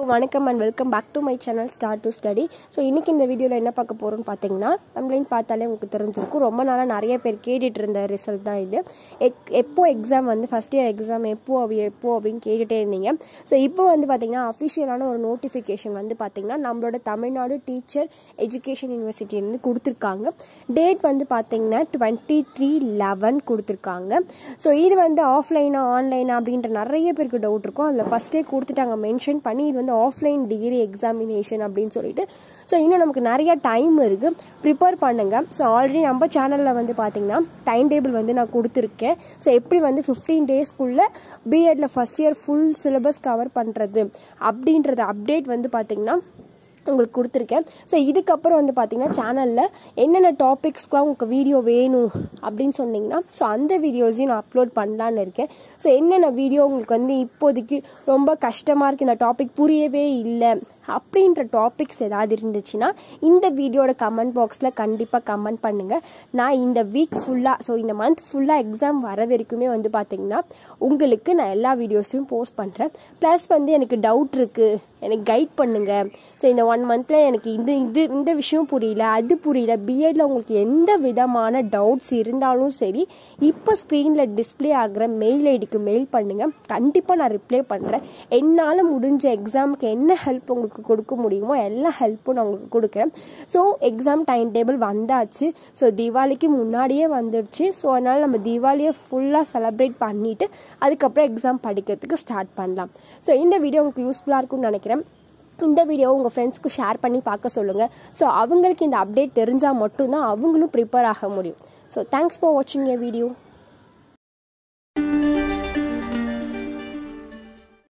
எல்லாருக்கும் வணக்கம் and welcome back to my channel start to study so இன்றைக்கி இந்த வீடியோவில் என்ன பார்க்க போகிறோம்னு பார்த்தீங்கன்னா நம்மளையும் பார்த்தாலே உங்களுக்கு தெரிஞ்சிருக்கும் ரொம்ப நாளாக நிறைய பேர் கேட்டுட்டு இருந்த ரிசல்ட் தான் இது எக் எப்போ எக்ஸாம் வந்து ஃபஸ்ட் இயர் எக்ஸாம் எப்போ அவ எப்போ அப்படின்னு கேட்டுகிட்டே இருந்தீங்க ஸோ இப்போ வந்து பார்த்தீங்கன்னா அஃபிஷியலான ஒரு நோட்டிஃபிகேஷன் வந்து பார்த்தீங்கன்னா நம்மளோட தமிழ்நாடு டீச்சர் எஜுகேஷன் யூனிவர்சிட்டியிலேருந்து கொடுத்துருக்காங்க டேட் வந்து பார்த்தீங்கன்னா டுவெண்ட்டி த்ரீ லெவன் கொடுத்துருக்காங்க ஸோ இது வந்து ஆஃப்லைனா ஆன்லைனா அப்படின்ற நிறைய பேருக்கு டவுட் இருக்கும் அதில் ஃபஸ்ட்டே கொடுத்துட்டாங்க மென்ஷன் பண்ணி இது வந்து ஆஃப்லைன் டிகிரி எக்ஸாமினேஷன் அப்படின்னு சொல்லிட்டு ஸோ இன்னும் நமக்கு நிறைய டைம் இருக்குது ப்ரிப்பேர் பண்ணுங்கள் ஸோ ஆல்ரெடி நம்ம சேனலில் வந்து பார்த்தீங்கன்னா டைம் டேபிள் வந்து நான் கொடுத்துருக்கேன் ஸோ எப்படி வந்து ஃபிஃப்டீன் டேஸ்க்குள்ளே பிஎட்ல first year full syllabus cover பண்ணுறது அப்படின்றது அப்டேட் வந்து பார்த்தீங்கன்னா உங்களுக்கு கொடுத்துருக்கேன் ஸோ இதுக்கப்புறம் வந்து பார்த்தீங்கன்னா சேனலில் என்னென்ன டாபிக்ஸ்க்குலாம் உங்களுக்கு வீடியோ வேணும் அப்படின்னு சொன்னீங்கன்னா ஸோ அந்த வீடியோஸையும் நான் அப்லோட் பண்ணலான்னு இருக்கேன் ஸோ என்னென்ன வீடியோ உங்களுக்கு வந்து இப்போதைக்கு ரொம்ப கஷ்டமாக இருக்குது இந்த டாபிக் புரியவே இல்லை அப்படின்ற டாபிக்ஸ் ஏதாவது இருந்துச்சுன்னா இந்த வீடியோட கமெண்ட் பாக்ஸில் கண்டிப்பாக கமெண்ட் பண்ணுங்கள் நான் இந்த வீக் ஃபுல்லாக ஸோ இந்த மந்த் ஃபுல்லாக எக்ஸாம் வர வரைக்குமே வந்து பார்த்தீங்கன்னா உங்களுக்கு நான் எல்லா வீடியோஸையும் போஸ்ட் பண்ணுறேன் ப்ளஸ் வந்து எனக்கு டவுட் இருக்குது எனக்கு கைட் பண்ணுங்கள் ஸோ இந்த ஒன் மந்தில் எனக்கு இது இது இந்த விஷயம் புரியல அது புரியல பிஎட்ல உங்களுக்கு எந்த விதமான டவுட்ஸ் இருந்தாலும் சரி இப்போ ஸ்க்ரீனில் டிஸ்பிளே ஆகிற மெயில் ஐடிக்கு மெயில் பண்ணுங்கள் கண்டிப்பாக நான் ரிப்ளை பண்ணுறேன் என்னால் முடிஞ்ச எக்ஸாமுக்கு என்ன ஹெல்ப் உங்களுக்கு கொடுக்க முடியுமோ எல்லா ஹெல்ப்பும் நான் உங்களுக்கு கொடுக்குறேன் ஸோ எக்ஸாம் டைம் டேபிள் வந்தாச்சு ஸோ தீபாவளிக்கு முன்னாடியே வந்துடுச்சு ஸோ அதனால் நம்ம தீபாவளியை ஃபுல்லாக செலிப்ரேட் பண்ணிவிட்டு அதுக்கப்புறம் எக்ஸாம் படிக்கிறதுக்கு ஸ்டார்ட் பண்ணலாம் ஸோ இந்த வீடியோ உங்களுக்கு யூஸ்ஃபுல்லாக இருக்கும்னு நினைக்கிறேன் இந்த வீடியோவை உங்கள் ஃப்ரெண்ட்ஸ்க்கு ஷேர் பண்ணி பார்க்க சொல்லுங்கள் ஸோ அவங்களுக்கு இந்த அப்டேட் தெரிஞ்சால் மட்டும்தான் அவங்களும் ப்ரிப்பேர் ஆக முடியும் ஸோ தேங்க்ஸ் ஃபார் வாட்சிங் எ வீடியோ